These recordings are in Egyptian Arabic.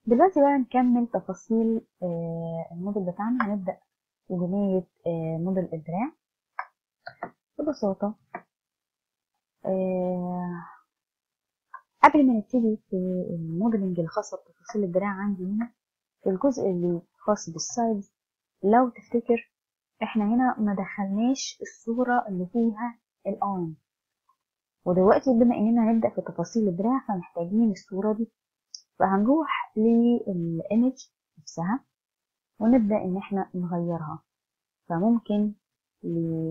دلوقتي بقى نكمل تفاصيل آه، الموديل بتاعنا هنبدأ ببناية آه، موديل الدراع ببساطة آه، قبل ما نبتدي في الموديلنج الخاصة بتفاصيل الدراع عندي هنا في الجزء اللي خاص بالسايدز لو تفتكر احنا هنا ما دخلناش الصورة اللي فيها الارم ودلوقتي بما اننا هنبدأ في تفاصيل الدراع فمحتاجين الصورة دي فهنروح للإيمج نفسها ونبدأ إن احنا نغيرها فممكن ل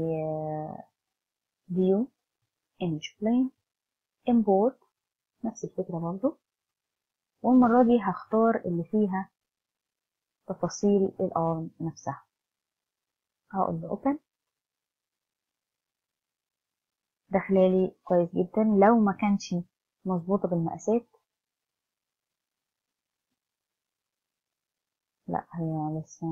view image plane import نفس الفكرة برضو والمرة دي هختار اللي فيها تفاصيل الارم نفسها هقول له open داخلالي كويس جدا لو ما كانش مظبوطة بالمقاسات لا هي لسه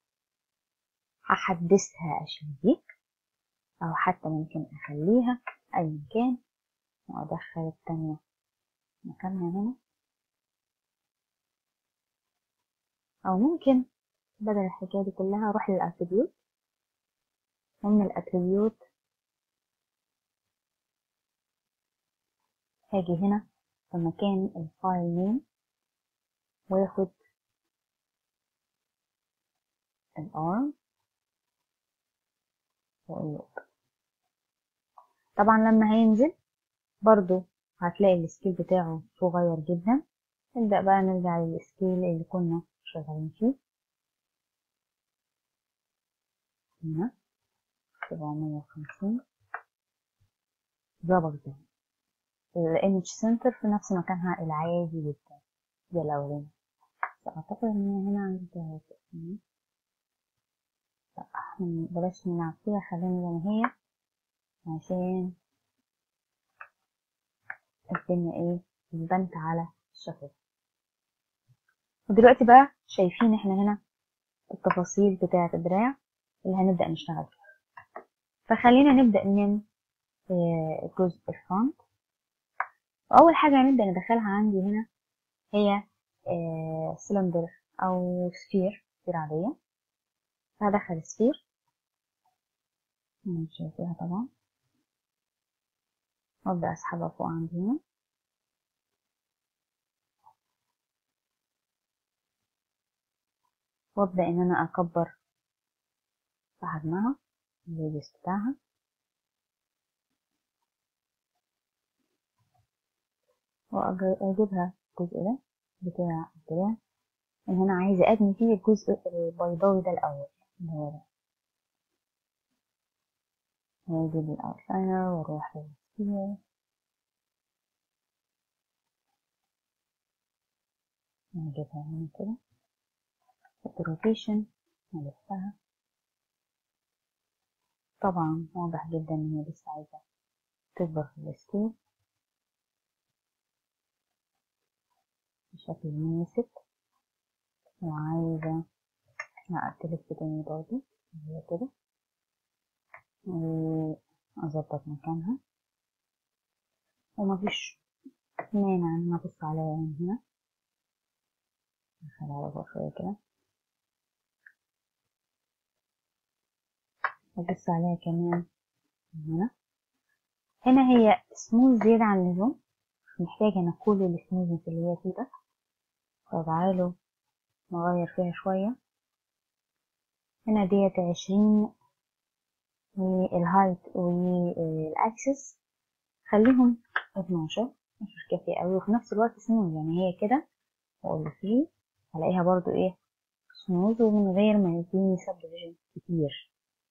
هحدثها اشبيك او حتى ممكن اخليها اي مكان وادخل التانية مكانها هنا او ممكن بدل الحكاية دي كلها اروح للاتريبيوت ومن الاتريبيوت هاجي هنا في مكان الفايل نيم واخد الارم واقول له طبعا لما هينزل برضو هتلاقي السكيل بتاعه صغير جدا نبدأ بقى نرجع للسكيل اللي كنا شغالين فيه هنا سبعمية وخمسين ظبط ده الايمج سنتر في نفس مكانها العادي جدا دي الأولاني أعتقد إن هنا عندي تلاتة لا احنا بلاش نلعب فيها خلينا زي ما هي عشان الدنيا ايه تبنت على الشكل ودلوقتي بقى شايفين احنا هنا التفاصيل بتاعة الدراع اللي هنبدأ نشتغل فيها فخلينا نبدأ من جزء الفرونت وأول حاجة هنبدأ ندخلها عندي هنا هي سلندر أو سفير سفير عادية هدخل سفير مش فيها طبعا وابدأ اسحبها فوق عندي هنا وابدأ ان انا اكبر في حجمها الريديوس بتاعها واجيبها الجزء ده بتاع الدراع ان انا عايزة ابني فيه الجزء البيضاوي ده الاول اللي هو ده هجيب الاوتلاينر واروح للسفير نجيبها هنا كده الروتيشن نلفها طبعا واضح جدا ان هي لسه عايزة تكبر في السكيل بشكل مناسب وعايزة لا تلف تاني برضه هي كده وأظبط مكانها ومفيش مانع إن أنا أبص عليها من هنا أخليها على شوية كده وأبص عليها كمان من هنا هنا هي سموث زيادة عن اللزوم مش محتاجة أنا كل السموثنس اللي هي فيه ده فتعالوا نغير فيها شوية هنا ديت عشرين والهايت والاكسس خليهم اتناشر مش كافية اوي وفي نفس الوقت سموز يعني هي كده واقول له فري هلاقيها برضو ايه سموز ومن غير ما يديني سبديفيجن كتير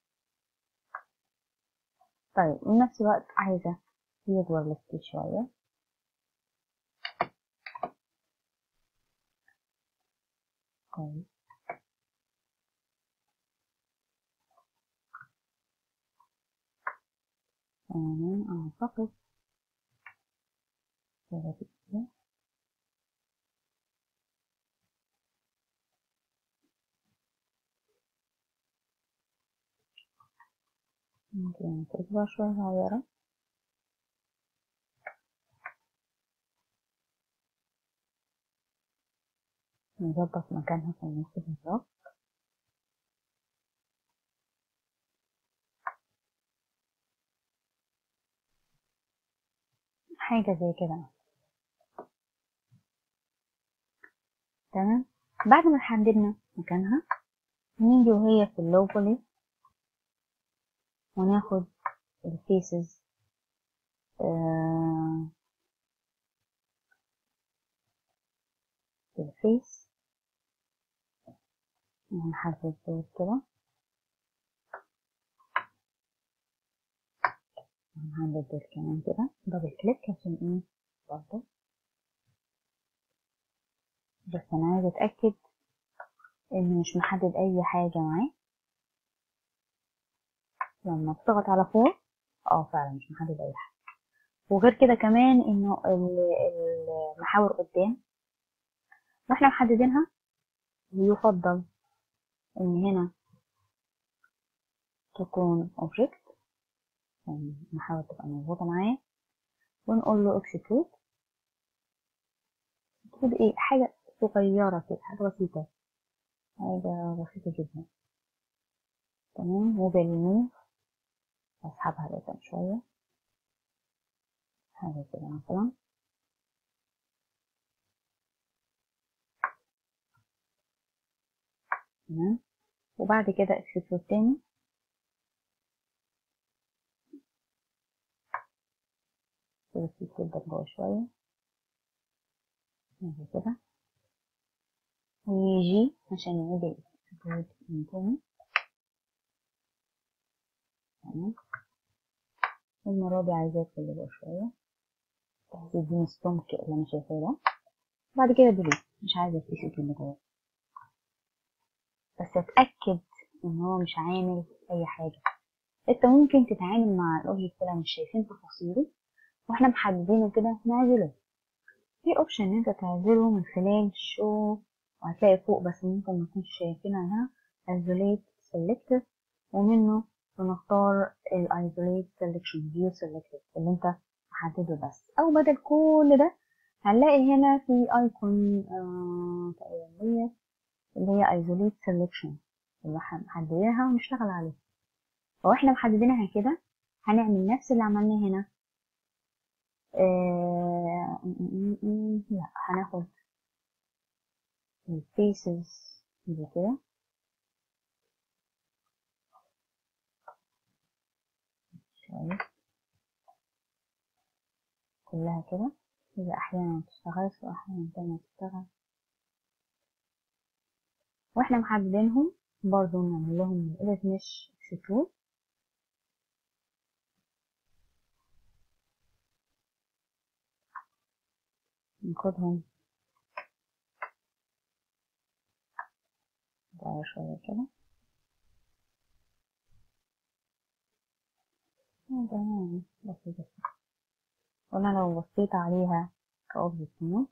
طيب في نفس الوقت عايزة يكبر لفتي شوية كويس تمام أعتقد كده كده ممكن تكبر شوية صغيرة نظبط مكانها في النص بالظبط حاجة زي كده تمام بعد ما حددنا مكانها نيجي وهي في اللو بولي وناخد الفيسز آه الفيس ونحدد دول كده هنحدد دول كمان كده دبل كليك عشان ايه برضه بس انا عايزه اتاكد ان مش محدد اي حاجه معاه لما بتضغط على فوق اه فعلا مش محدد اي حاجه وغير كده كمان انه المحاور قدام واحنا محددينها يفضل ان هنا تكون object يعني المحاور تبقى مظبوطة معايا ونقول له execute تقول ايه حاجة صغيرة كده حاجة بسيطة حاجة بسيطة جدا تمام وبالموف اسحبها لقدام شوية حاجة كده مثلا تمام وبعد كده اكسكيوت تاني بس يتكبر جوه شوية زي كده ويجي عشان يعيد الاكسكيوت من تاني تمام المرة دي عايزاه يدخل جوه شوية بحيث يديني السمك اللي أنا شايفاه ده بعد كده ديليت مش عايزة الفيسيت اللي جوه بس اتأكد ان هو مش عامل اي حاجة انت ممكن تتعامل مع الاوبجكت ده مش شايفين تفاصيله واحنا محددينه كده نعزله في اوبشن ان انت تعزله من خلال شو وهتلاقي فوق بس ممكن ما تكونش شايفينها هنا isolate selected ومنه بنختار ال isolate selection view selected اللي انت محدده بس او بدل كل ده هنلاقي هنا في ايكون آه تقريبا اللي هي isolate selection اللي محددينها ونشتغل عليها واحنا محددينها كده هنعمل نفس اللي عملناه هنا آه لا هناخد الفيسز زي كده شوية كلها كده إذا أحيانا ما تشتغلش وأحيانا تانية تشتغل واحنا محددينهم برضو نعمل لهم edit مش execute ناخدهم بقى شوية كده تمام بسيطة وانا لو بصيت عليها كأوبجكت مود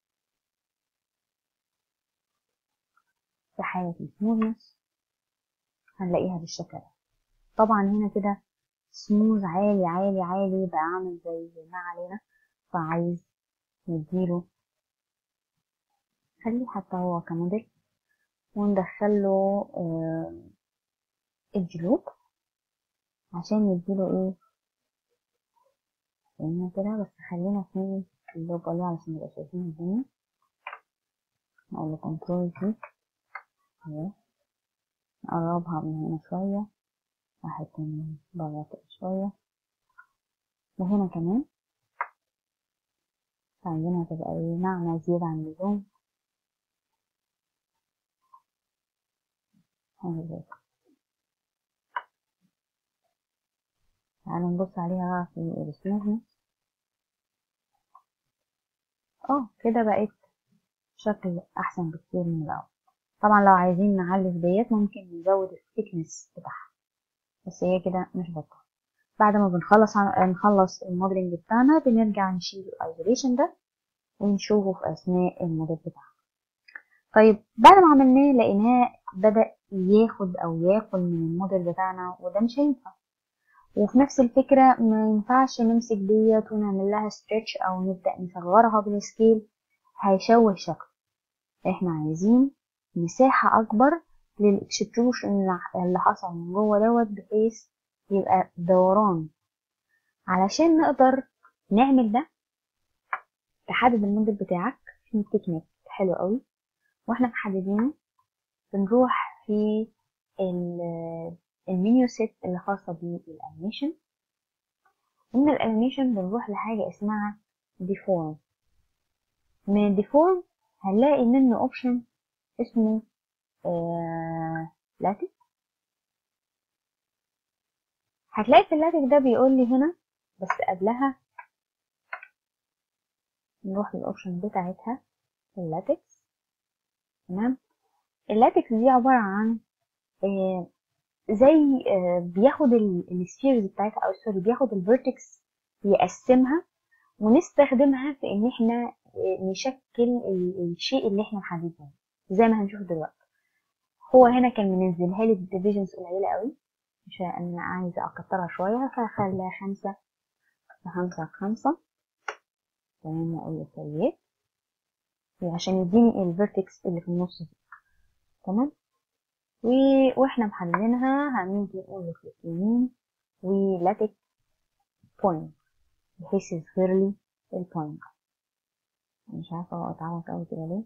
في حالة السموذنس هنلاقيها بالشكل ده طبعا هنا كده سموز عالي عالي عالي بقى عامل زي ما علينا فعايز نديله خليه حتى هو كموديل وندخله ايدج لوب عشان نديله ايه هنا كده بس خلينا في اللوب عليه علشان نبقى شايفين الدنيا نقول له كنترول سي اهو نقربها من هنا شوية واحد تاني برا كده شوية وهنا كمان عايزينها تبقى ايه ناعمة زيادة عن اللزوم حاجة زي كده تعالوا نبص عليها في السموثنس اه كده بقت شكل احسن بكتير من الاول طبعا لو عايزين نعلي في ديت ممكن نزود الثيكنس بتاعها بس هي كده مش بطل بعد ما بنخلص نخلص الموديلنج بتاعنا بنرجع نشيل الايزوليشن ده ونشوفه في اثناء الموديل بتاعنا طيب بعد ما عملناه لقيناه بدأ ياخد او ياكل من الموديل بتاعنا وده مش هينفع وفي نفس الفكرة ما ينفعش نمسك ديت ونعمل لها ستريتش او نبدأ نصغرها بالسكيل هيشوه شكل احنا عايزين مساحة اكبر للاكستروشن اللي حصل من جوه دوت بحيث يبقى دوران علشان نقدر نعمل ده تحدد الموديل بتاعك في تكنيك حلو قوي واحنا محددينه بنروح في المنيو سيت اللي خاصة بالانيميشن من الانيميشن بنروح لحاجة اسمها ديفورم من الديفورم هنلاقي منه اوبشن اسمه آه لاتك هتلاقي في اللاتك ده بيقول لي هنا بس قبلها نروح للاوبشن بتاعتها اللاتكس تمام اللاتكس دي عبارة عن آه زي آه بياخد السفيرز بتاعتها او سوري بياخد الفيرتكس يقسمها ونستخدمها في ان احنا نشكل الشيء اللي احنا محددينه زي ما هنشوف دلوقتي هو هنا كان منزلها لي الديفيجنز قليله قوي عشان انا عايزه اكترها شويه فخليها خمسة خمسة خمسة تمام واقول سيئات عشان يديني الفيرتكس اللي في النص دي تمام و... واحنا محددينها هنيجي نقول له كليك يمين ولاتك بوينت بحيث يظهر لي البوينت مش عارفة هو اتعمل اوي كده ليه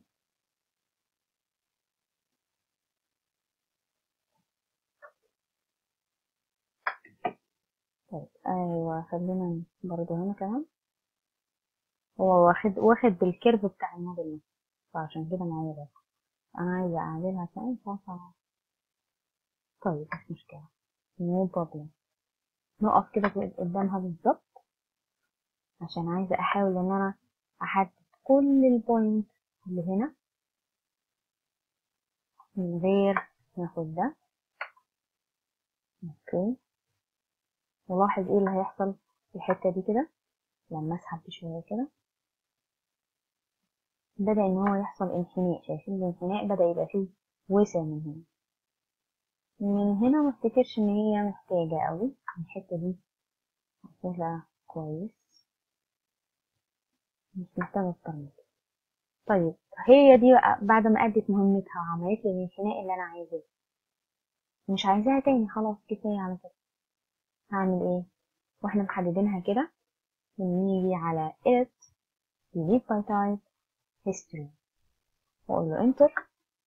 طيب ايوه خلينا برضه هنا كمان هو واخد واخد بالكيرف بتاع الموديل ده فعشان كده معايا ده انا عايزة اعدلها تاني مش عارفة طيب مش مشكلة نو بروبلم نقف كده قدامها بالظبط عشان عايزة احاول ان انا احدد كل البوينت اللي هنا من غير ناخد ده اوكي ولاحظ ايه اللي هيحصل في الحتة دي كده لما اسحب بشوية كده بدأ ان هو يحصل انحناء شايفين الانحناء بدأ يبقى فيه وسع من هنا من هنا ما افتكرش ان هي محتاجة قوي الحتة دي هقفلها كويس مش محتاجة اكتر من كده طيب هي دي بقى بعد ما أدت مهمتها وعملت لي الانحناء اللي أنا عايزاه مش عايزاها تاني خلاص كفاية على كده هعمل ايه واحنا محددينها كده ونيجي على edit delete by type history واقول له enter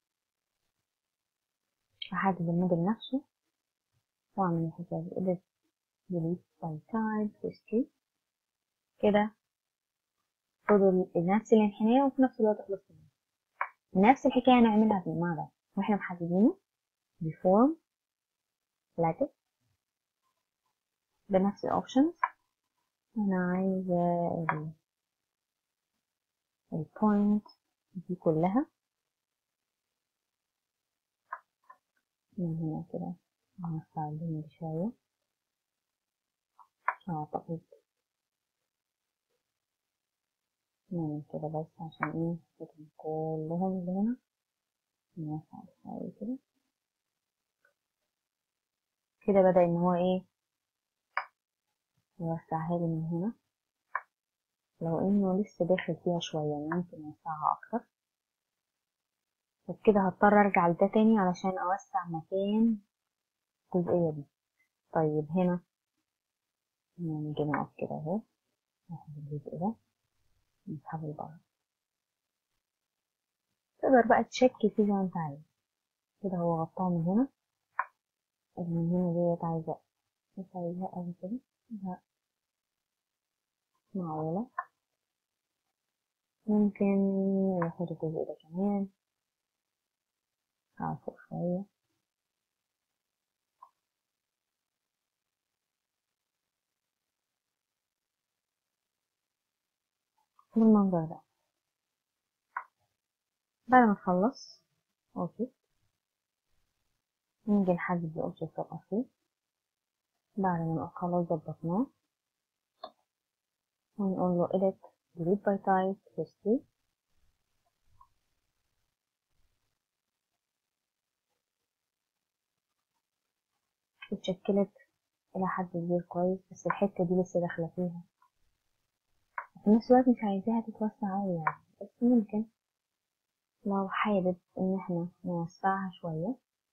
احدد الموديل نفسه واعمل الحساب edit delete by type history كده فضل نفس الانحناء وفي نفس الوقت خلص نفس الحكاية نعملها في المعرض واحنا محددينه بفورم lattice بنفس الاوبشنز انا عايزة البوينت دي كلها من هنا كده نوسع الدنيا دي شوية اعتقد نعمل كده بس عشان ايه نحطهم كلهم اللي هنا نوسع شوية كده كده بدأ ان هو ايه يوسعها لي من هنا لو انه لسه داخل فيها شوية ممكن اوسعها اكتر وبكده هضطر ارجع لده تاني علشان اوسع مكان الجزئية دي طيب هنا نيجي نقف كده اهو ناخد الجزء ده نسحبه لبره تقدر بقى تشكل فيه زي ما انت عايز كده هو غطاه من هنا من هنا ديت عايزة مش عايزها اوي كده لا معقولة ممكن ناخد الجزء ده كمان على فوق شوية بالمنظر ده بعد ما نخلص اوكي نيجي نحدد الأوبجكت الأصلي بعد ما خلاص ظبطناه ونقول له edit delete by type history اتشكلت إلى حد كبير كويس بس الحتة دي لسه داخلة فيها في نفس الوقت مش عايزاها تتوسع أوي يعني بس ممكن لو حابب ان احنا نوسعها شوية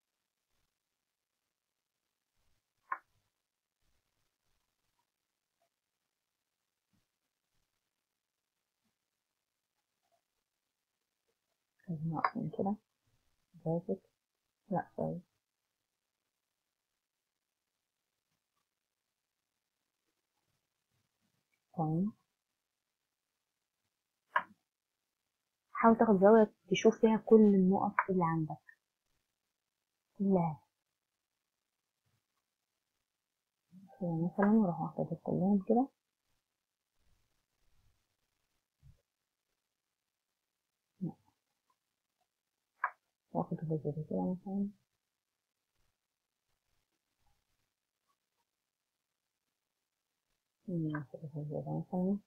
لازم نقف من كده زائد لا سوري تمام حاول تاخد زاوية تشوف فيها كل النقط اللي عندك كلها كده مثلا وراح واخدة كلهم كده واخد الجزء ده كده مثلا ناخد الجزء ده مثلا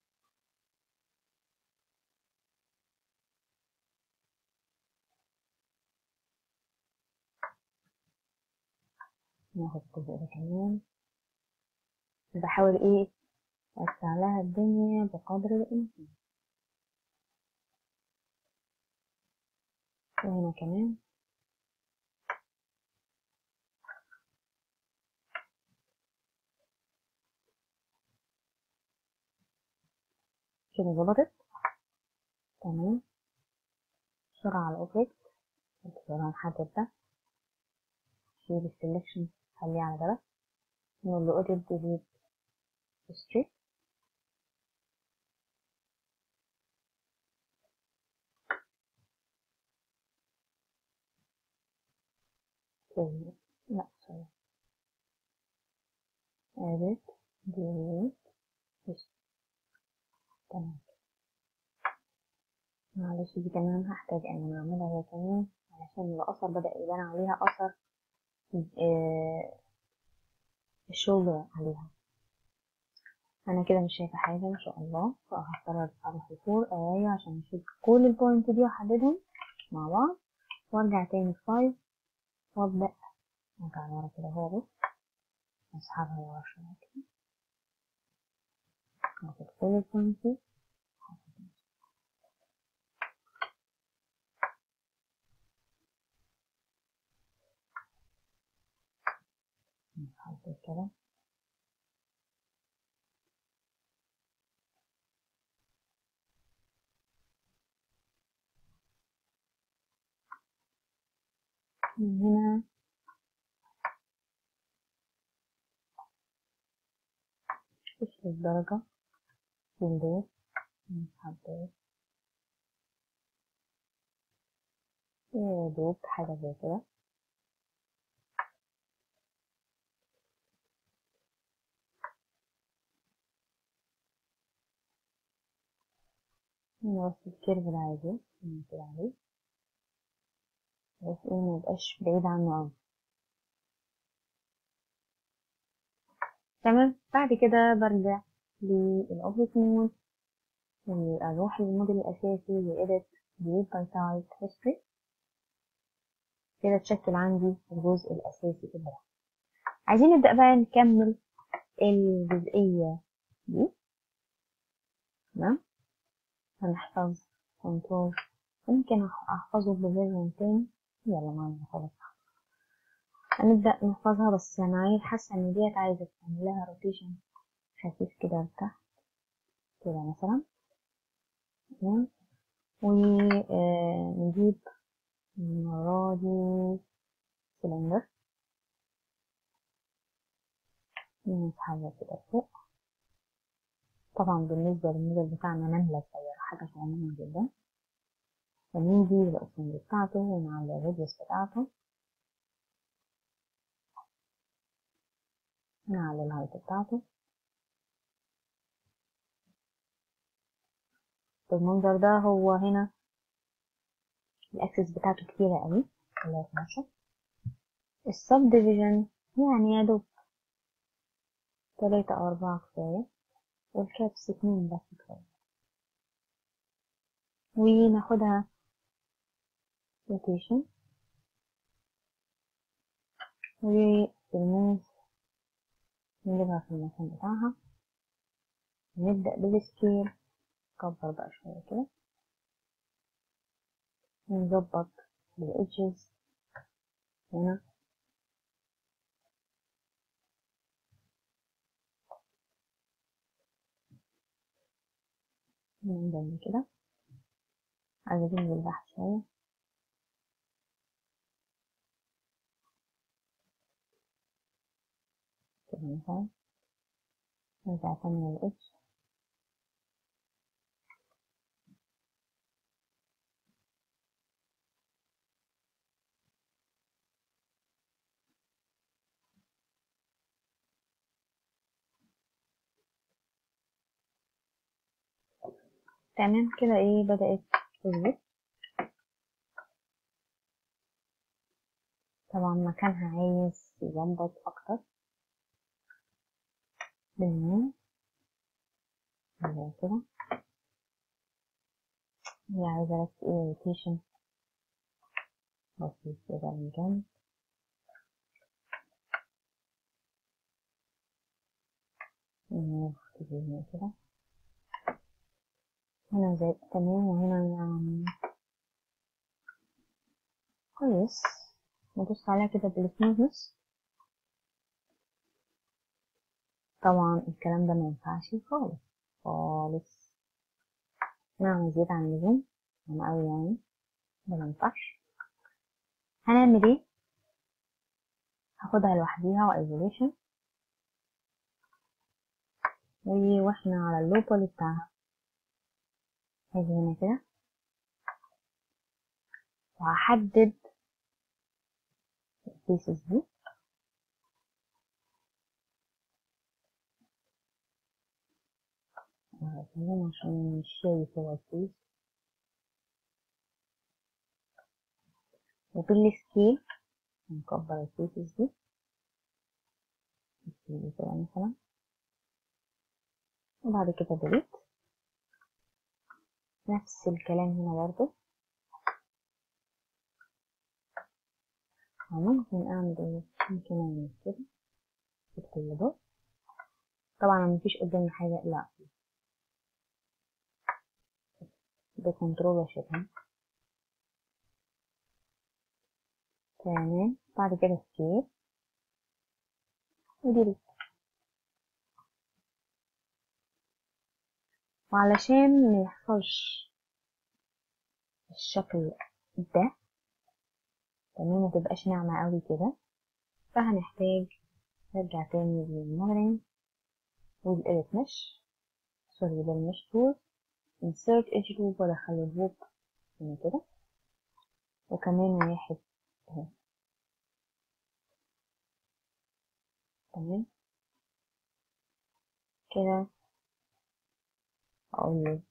ناخد الجزء ده كمان بحاول ايه اوسع لها الدنيا بقدر الامكان وهنا كمان كده ظبطت تمام بسرعة على الأوبجكت بسرعة نحدد ده شيل السلكشن خليه على ده نقول له edit delete history delete لا sorry edit delete history تمام معلش دي كمان هحتاج ان انا اعملها هي كمان علشان الاثر بدأ يبان عليها اثر آه الشغل عليها انا كده مش شايفه حاجه ما شاء الله فهضطر اروح لفور ارايا عشان اشوف كل البوينت دي واحددهم مع بعض وارجع تاني في فايف وابدا ارجع لورا كده هو بص اسحبها لورا شويه كده هاخد كل البوينت دي نحط كده من هنا مش الدرجة وندوس نحدد يا دوب حاجة زي كده هنا بس الكيرف العادي ننزل عليه بس ايه ميبقاش بعيد عنه اوي تمام بعد كده برجع للأوبجكت مود وأروح للموديل الأساسي وإيديت delete by type history كده تشكل عندي الجزء الأساسي في الجراف عايزين نبدأ بقى نكمل الجزئية دي تمام هنحفظ كنترول ممكن أحفظه بفيرجن تاني يلا معنا خلاص هنبدأ نحفظها بس أنا عايز حاسة إن ديت عايزة تعمل لها روتيشن خفيف كده لتحت كده مثلا تمام ونجيب المرة دي سلندر نسحبها كده فوق طبعا بالنسبة للموديل بتاعنا نملة صغيرة حاجة صغننة جدا ونيجي للأسفنج بتاعته ونعلي الراديوس بتاعته نعلي الهايت بتاعته بالمنظر ده هو هنا الأكسس بتاعته كتيرة قوي خليها 12 السب ديفيجن يعني يا دوب تلاتة أو أربعة كفاية والكابس اتنين بس كفاية وناخدها روتيشن وبالموس نجيبها في المكان بتاعها نبدأ بالسكيل نكبر بقى شوية كده نظبط الإدجز هنا نعمل كده عايزين ننزل تحت شوية كده مثلا نرجع تاني للإدج تمام كده ايه بدأت تظبط طبعا مكانها عايز يظبط اكتر بالمين زي كده هي عايزة بس ايه روتيشن بسيط كده من جنب ناخد كده هنا زي تمام وهنا يعني كويس ندوس عليها كده بالسموثنس طبعا الكلام ده ما ينفعش خالص خالص نعمل زيادة عن اللزوم انا قوي يعني ده ما ينفعش هنعمل ايه هاخدها لوحديها وايزوليشن واحنا على اللوبل بتاعها هاجي هنا كده وهحدد البيسز دي هنا عشان مش شايف هو البيس وبالسكيل نكبر البيسز دي دي كده مثلا وبعد كده ديليت نفس الكلام هنا برضو وممكن اعمل ايه ممكن اعمل كده كل ده طبعا انا مفيش قدامي حاجة لا ده كنترول واشيلها تمام بعد كده سكيب وديليت وعلشان ما يحصلش الشكل ده تمام متبقاش ناعمة قوي كده فهنحتاج نرجع تاني للموديلنج والإيديت مش سوري للمش تول insert edge loop وادخل اللوب هنا كده وكمان واحد اهو تمام كده اقول له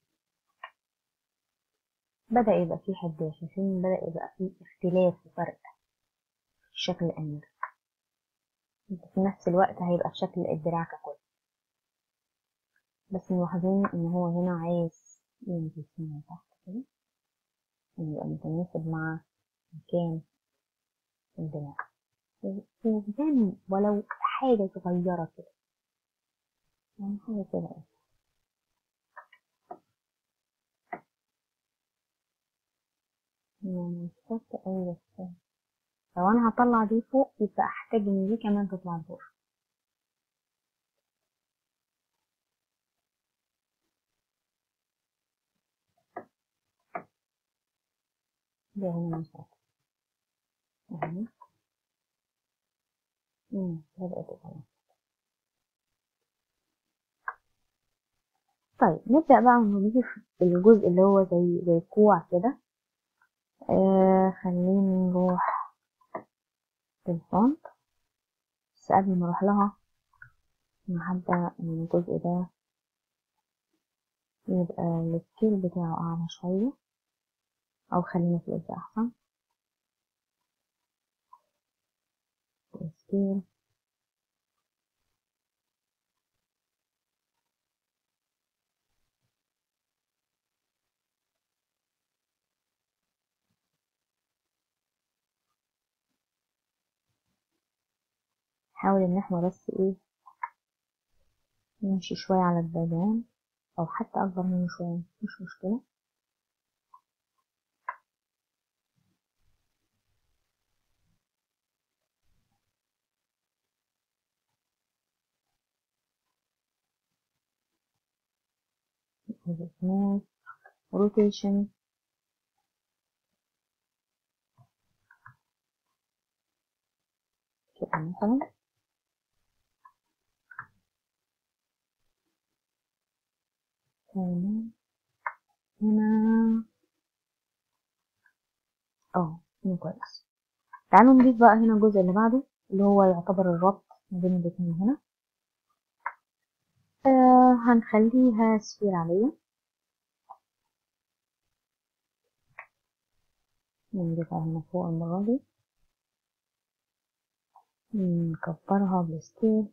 بدأ يبقى فيه حداش عشان بدأ يبقى فيه اختلاف وفرق في شكل الأمير في نفس الوقت هيبقى في شكل الدراع ككل بس ملاحظين ان هو هنا عايز ينزل هنا تحت كده يبقى متناسب مع مكان الدراع وزن ولو حاجة صغيرة كده يعني حاجة كده يعني مش شرط أوي بس لو أنا هطلع دي فوق يبقى أحتاج إن دي كمان تطلع لفوق ده هنا مش عارفة أهي أمم بدأت تطلع طيب نبدأ بقى نضيف الجزء اللي هو زي زي كوع كده آه خليني نروح للفونت بس قبل ما اروح لها هبدأ من الجزء ده يبقى السكيل بتاعه أعلى شوية أو خلينا في الإبداع أحسن السكيل نحاول ان احنا بس ايه نمشي شوية على البيبان او حتى اكبر منه شوية مش مشكلة with smooth rotation كده مثلا تمام هنا اه هنا كويس تعالوا نضيف بقى هنا الجزء اللي بعده اللي هو يعتبر الربط ما بين الاتنين هنا آه هنخليها سفير عادية نضيفها هنا فوق المرة دي نكبرها بالسكيل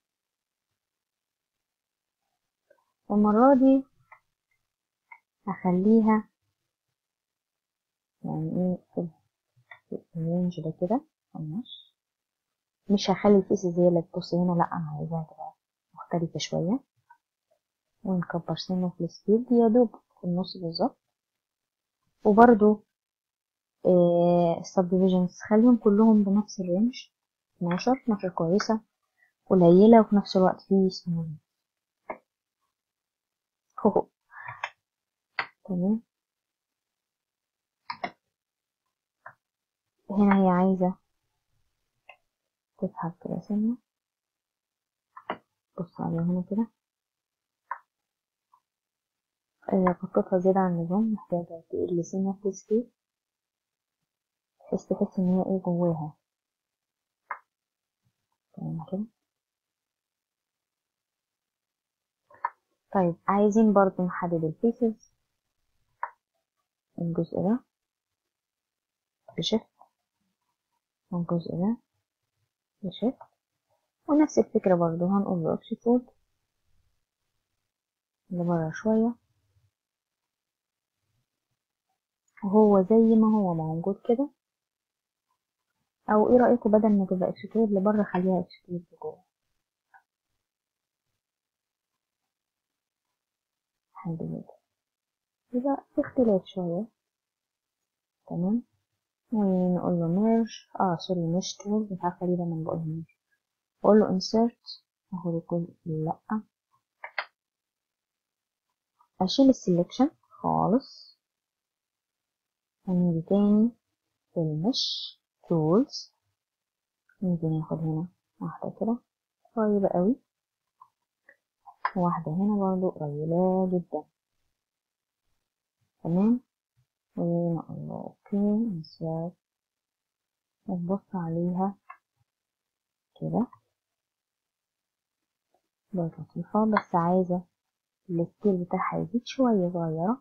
المرة دي هخليها يعني ايه في الرينج ده كده في النص مش هخلي الفيس زي اللي تبص هنا لا انا عايزاها تبقى مختلفة شوية ونكبر سنة في السكيل دي يا دوب في النص بالظبط وبرضو إيه السبديفيجنز خليهم كلهم بنفس الرينج 12 12 كويسة قليلة وفي نفس الوقت فيه سموث هو تمام هنا هي عايزة تسحب كده سنة بص عليها هنا كده غطيتها زيادة عن اللزوم محتاجة تقل سنة في السكيل بحيث تحس ان هي ايه جواها تمام كده طيب عايزين برضو نحدد الفيسز الجزء ده بشفت والجزء ده بشفت ونفس الفكرة برضو هنقول له اكسيتود لبرا شوية وهو زي ما هو موجود كده او ايه رأيكم بدل ما تبقى اكسيتود لبره خليها اكسيتود لجوه حلو جدا يبقى في اختلاف شوية تمام ونقول له ميرج اه سوري مش تول مش عارفة ليه دايما بقول ميرج اقول له insert اخد الجزء لا اشيل السلكشن خالص ونيجي تاني في المش تولز نيجي ناخد هنا واحدة كده قريبة قوي واحدة هنا برضو قليلة جدا تمام ونقول له اوكي insert ونبص عليها كده بقت لطيفة بس عايزة السكيل بتاعها يزيد شوية صغيرة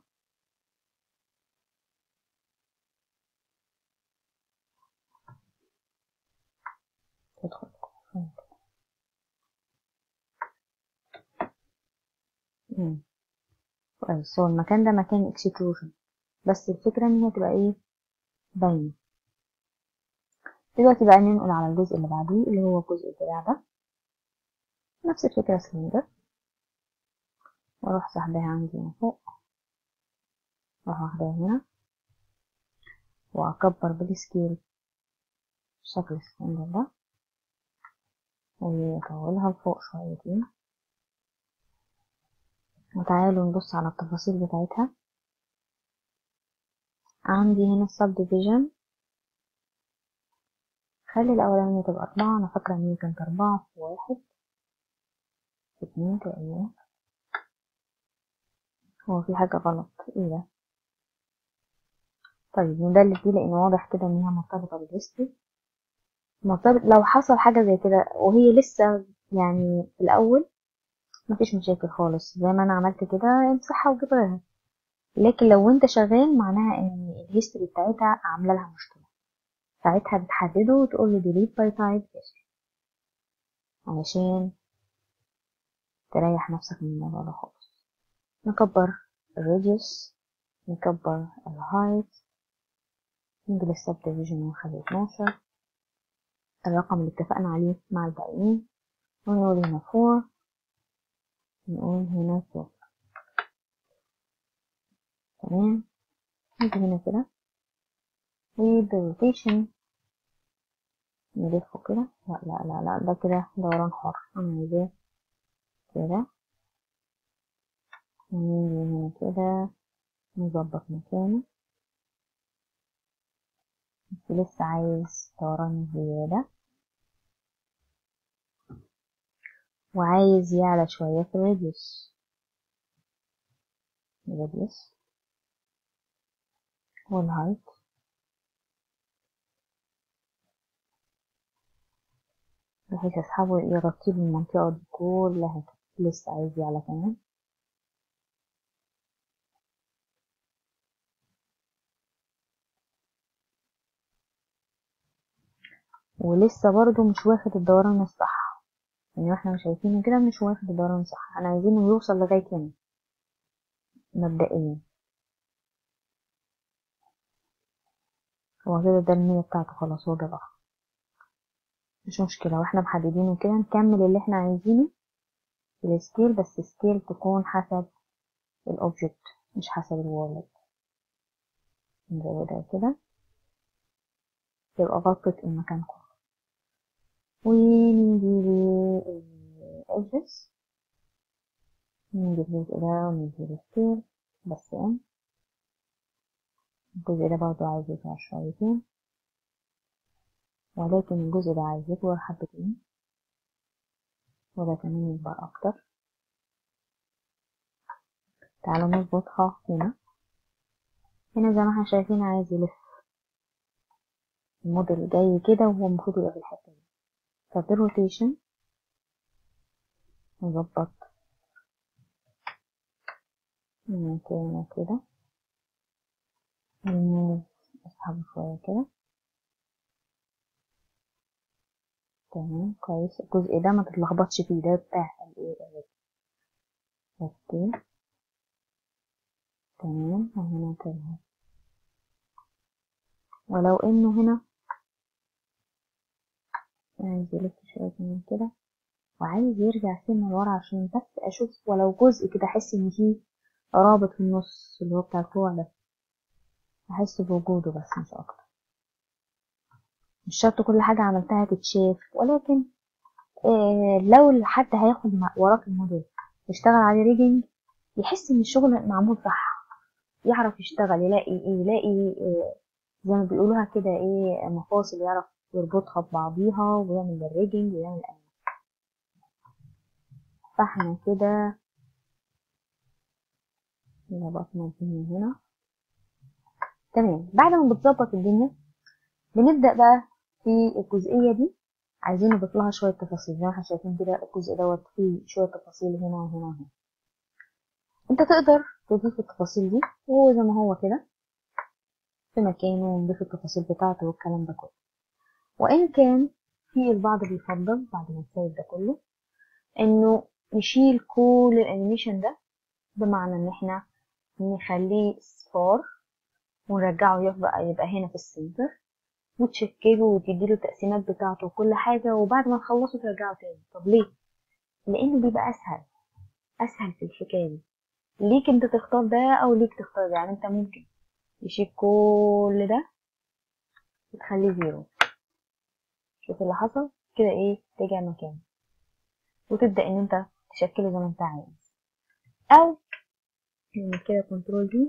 تدخل كويس هو المكان ده مكان اكستروجن بس الفكرة ان هي تبقى ايه باينة دلوقتي بقى ننقل على الجزء اللي بعديه اللي هو الجزء الدراع ده نفس الفكرة سلندر واروح سحبها عندي من فوق واروح واخداها هنا واكبر بالسكيل شكل السلندر ده واطولها لفوق شويتين وتعالوا نبص على التفاصيل بتاعتها عندي هنا السب ديفيجن خلي الأولانية تبقى أربعة أنا فاكرة إن هي كانت أربعة في واحد في اتنين تقريبا هو في حاجة غلط ايه ده طيب ندلل دي لأن واضح كده إن هي مرتبطة بالهيستوري مرتبط لو حصل حاجة زي كده وهي لسه يعني في الأول مفيش مشاكل خالص زي ما أنا عملت كده امسحها وجيب غيرها لكن لو انت شغال معناها ان الهيستوري بتاعتها عامله لها مشكله ساعتها بتحدده وتقول له delete by type history علشان تريح نفسك من الموضوع ده خالص نكبر الراديوس نكبر الهايت نيجي للسب ديفيجن ونخليه 12 الرقم اللي اتفقنا عليه مع الباقيين ونقول هنا 4 نقول هنا 12 تمام نيجي هنا كده والروتيشن نلفه كده لا لا لا لا ده كده دوران حر انا عايزاه كده ونيجي هنا كده نظبط مكانه بس لسه عايز دوران زيادة وعايز يعلى شوية في الراديوس الراديوس والهايت بحيث اسحبه يغطي لي المنطقة دي كلها لسه عايز يعلى كمان ولسه برضو مش واخد الدوران الصح يعني احنا شايفينه كده مش واخد الدوران الصح احنا عايزينه يوصل لغاية هنا مبدئيا هو كده ده المية بتاعته خلاص هو ده الأخ مش مشكلة واحنا محددينه كده نكمل اللي احنا عايزينه في السكيل بس سكيل تكون حسب الأوبجكت مش حسب الوالد نزودها كده تبقى غطت المكان كله ونيجي للإدجز نيجي الجزء ده ونيجي للسكيل بس ان الجزء ده برضه عايز يطلع شويتين ولكن الجزء ده عايز يكبر حبتين وده كمان يكبر أكتر تعالوا نظبطها هنا هنا زي ما احنا شايفين عايز يلف الموديل جاي كده وهو المفروض يبقى في الحتة دي طب الروتيشن نظبط مكانه كده اسحبه شوية كده تمام كويس الجزء ده ما تتلخبطش فيه ده بتاع الايه اوكي تمام وهنا كده ولو انه هنا عايز يلف شوية من كده وعايز يرجع سنة لورا عشان بس اشوف ولو جزء كده احس ان فيه رابط في النص اللي هو بتاع الكوع ده احس بوجوده بس مش اكتر مش شرط كل حاجة عملتها تتشاف ولكن آه لو حد هياخد وراك الموديل يشتغل عليه ريجنج يحس ان الشغل معمول صح يعرف يشتغل يلاقي ايه يلاقي آه زي ما بيقولوها كده ايه مفاصل يعرف يربطها ببعضيها ويعمل الريجنج ويعمل ايه فاحنا كده ظبطنا الدنيا هنا تمام بعد ما بتظبط الدنيا بنبدأ بقى في الجزئية دي عايزين نضيف لها شوية تفاصيل زي ما احنا شايفين كده الجزء دوت فيه شوية تفاصيل هنا وهنا وهنا انت تقدر تضيف التفاصيل دي وهو زي ما هو كده في مكانه ونضيف التفاصيل بتاعته والكلام ده كله وإن كان في البعض بيفضل بعد ما نسيب ده كله إنه نشيل كل الأنيميشن ده بمعنى إن إحنا نخليه صفار ونرجعه يبقى يبقى هنا في السنتر وتشكله وتديله التقسيمات بتاعته وكل حاجة وبعد ما تخلصه ترجعه تاني طب ليه؟ لأنه بيبقى أسهل أسهل في الحكاية دي ليك انت تختار ده أو ليك تختار ده يعني انت ممكن تشيل كل ده وتخليه زيرو شوف اللي حصل كده ايه رجع مكانه وتبدأ ان انت تشكله زي ما انت عايز او نعمل كده كنترول دي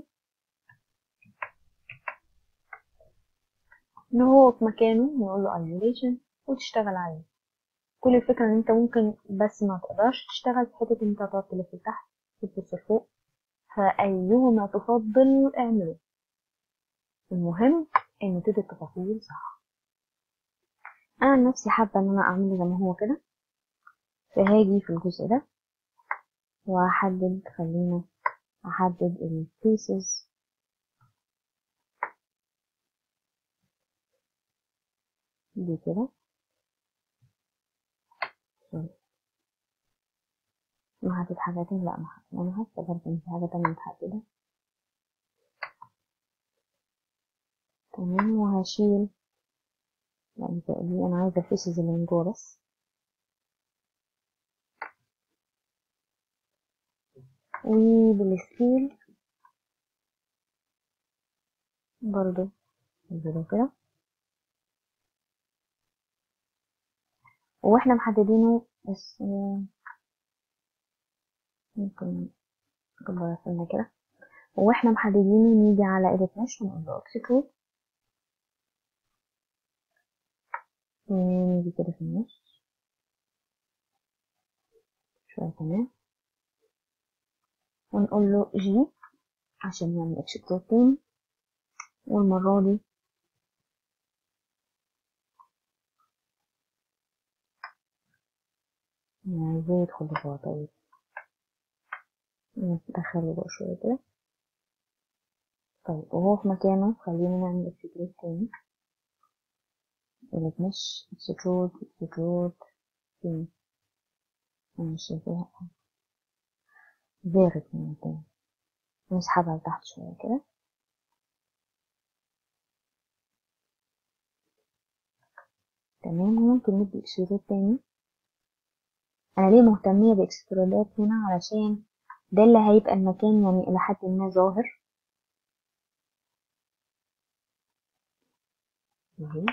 ان هو في مكانه ونقول له isolation وتشتغل عليه كل الفكرة ان انت ممكن بس ما تقدرش تشتغل في حتة ان انت تقعد تلف لتحت تبص لفوق فأيهما تفضل اعمله المهم ان تدي التفاصيل صح انا عن نفسي حابة ان انا اعمله زي ما هو كده فهاجي في الجزء ده وهحدد خلينا احدد البيسز دي كده محدد حاجتين لا محدد انا حاسه برضه ان في حاجه تانية متحدده تمام وهشيل يعني دي انا عايزه الفيسز اللي من جوه بس وبالسكيل برضو نزله كده واحنا محددينه بس ممكن نكبر السنة كده واحنا محددينه نيجي على edit mesh ونقول له execute ونيجي كده في النص شوية كمان ونقول له جي عشان يعمل execute تاني والمرة دي عايزاه يدخل لجوه طيب ندخله جوه شوية كده طيب وهو في مكانه خلينا نعمل اكسكلود تاني الاتنش اكسكلود اكسكلود تاني انا مش شايفاها زارت من تاني نسحبها لتحت شوية كده تمام وممكن ندي اكسكلود تاني انا ليه مهتمية باكسترودات هنا علشان ده اللي هيبقى المكان يعني الى حد ما ظاهر اهي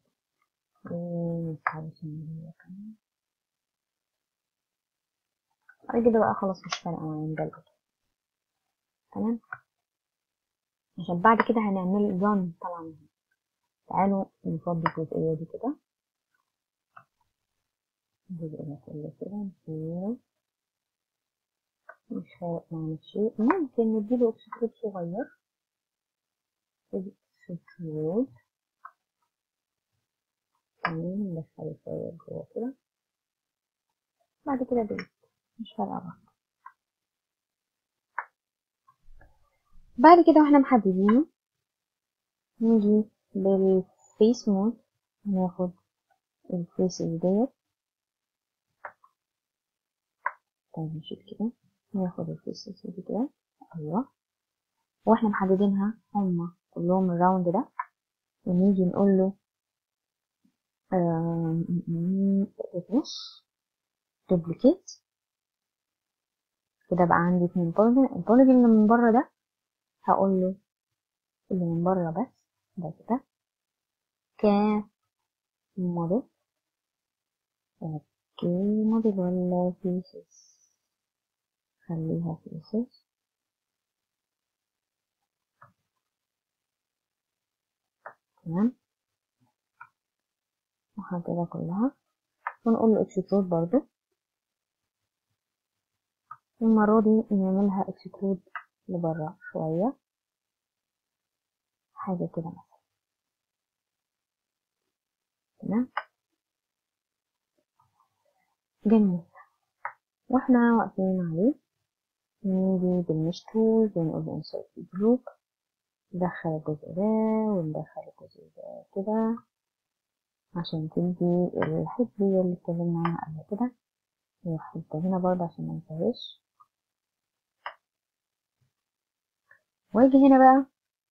ونسحب هي كمان بعد كده بقى خلاص مش فارقة معايا ده الأوتو تمام عشان بعد كده هنعمل run طبعا منها تعالوا نفضي الجزئية دي كده الجزء ده كله كده نشيله مش فارق معانا شيء ممكن نديله اكسكلود صغير اكسكلود تمام ندخله شوية جوه كده بعد كده بيت مش فارقة برضه بعد كده واحنا محددينه نيجي للفيس مود ناخد الفيسز ديت طيب نشيل كده ناخد الفيسز دي كده ايوه واحنا محددينها هما كلهم الراوند ده ونيجي نقول له ريفرش دوبليكيت كده بقى عندي اتنين بوليجون البوليجون اللي من بره ده هقول له اللي من بره بس ده كده ك موديل اوكي موديل ولا فيسز خليها فيسز تمام وهكذا كلها ونقول له اكسكلود برضو المرة دي نعملها اكسكلود لبرا شوية حاجة كده مثلا تمام جميل واحنا واقفين عليه نيجي بالمش تولز ونقول له insert جروب ندخل الجزء ده وندخل الجزء ده كده عشان تدي الحبية اللي اتكلمنا عنها قبل كده وحطها هنا برضه عشان منساهاش واجي هنا بقى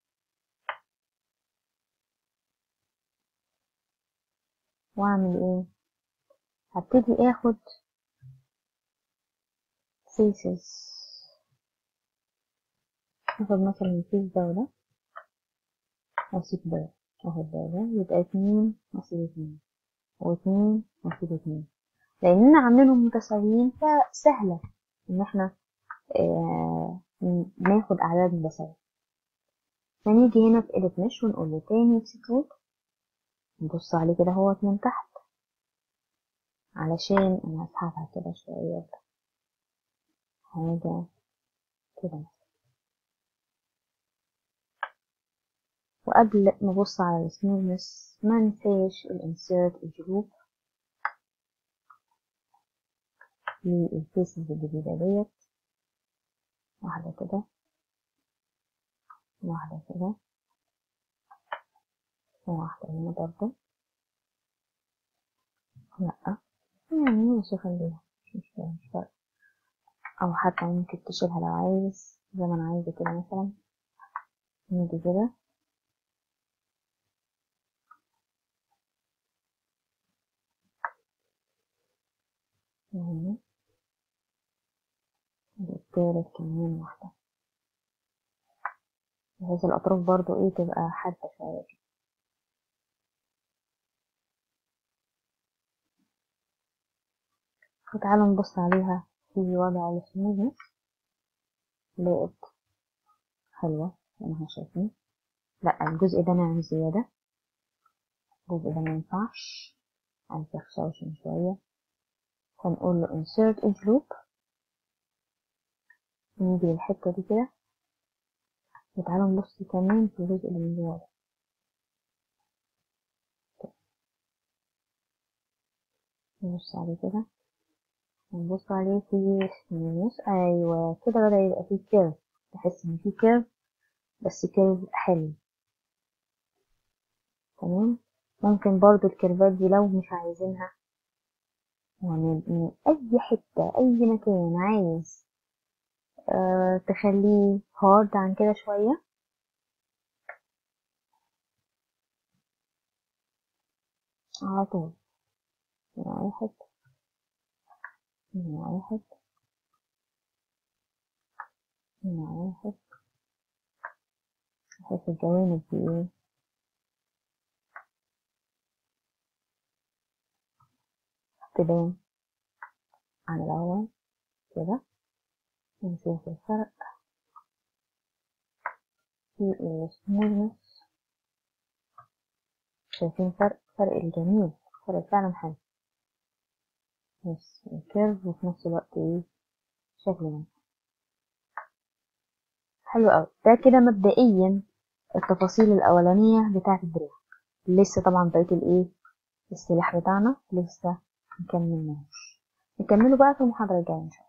واعمل ايه هبتدي اخد faces اخد مثلا الفيس ده وده واسيب ده واخد ده وده يبقى اتنين واسيب اتنين واتنين واسيب اتنين لاننا عاملينهم متساويين فسهلة ان احنا آه ناخد اعداد متساوية فنيجي هنا في edit mesh ونقول له تاني execute نبص عليه كده هو من تحت علشان انا هسحبها كده شوية حاجة كده وقبل ما ابص على السموثنس ما ننساش الانسيرت الجروب للفيسز الجديدة ديت واحدة كده واحدة كده وواحدة هنا برضه لأ يعني ماشي خليها مش مشكلة مش فارقة أو حتى ممكن تشيلها لو عايز زي ما أنا عايزة كده مثلا نيجي كده وهنا التالت كمان واحدة بحيث الأطراف برضو ايه تبقى حادة شوية كده وتعالوا نبص عليها في وضع السموذنس لقيت حلوة زي ما احنا شايفين لا الجزء ده ناعم زيادة الجزء ده مينفعش عايز يخشوشن شوية فنقول له insert edge loop نيجي للحتة دي كده وتعالوا نبص كمان في الجزء اللي من جوه ده نبص عليه كده ونبص عليه في سموث ايوه كده بدأ يبقى فيه كيرف تحس ان فيه كيرف بس كيرف حلو تمام ممكن برضو الكيرفات دي لو مش عايزينها يعني من اي حتة اي مكان عايز أه تخليه هارد عن كده شوية على طول هنا واحد هنا واحد هنا واحد بحيث الجوانب دي ايه تبان عن الأول كده ونشوف الفرق في السموثنس شايفين فرق فرق الجميل فرق فعلا حلو بس الكيرف وفي نفس الوقت ايه شكله حلو اوي ده كده مبدئيا التفاصيل الأولانية بتاعة الدراع لسه طبعا بقية الايه السلاح بتاعنا لسه مكملناهوش نكمله بقى في المحاضرة الجاية إن شاء الله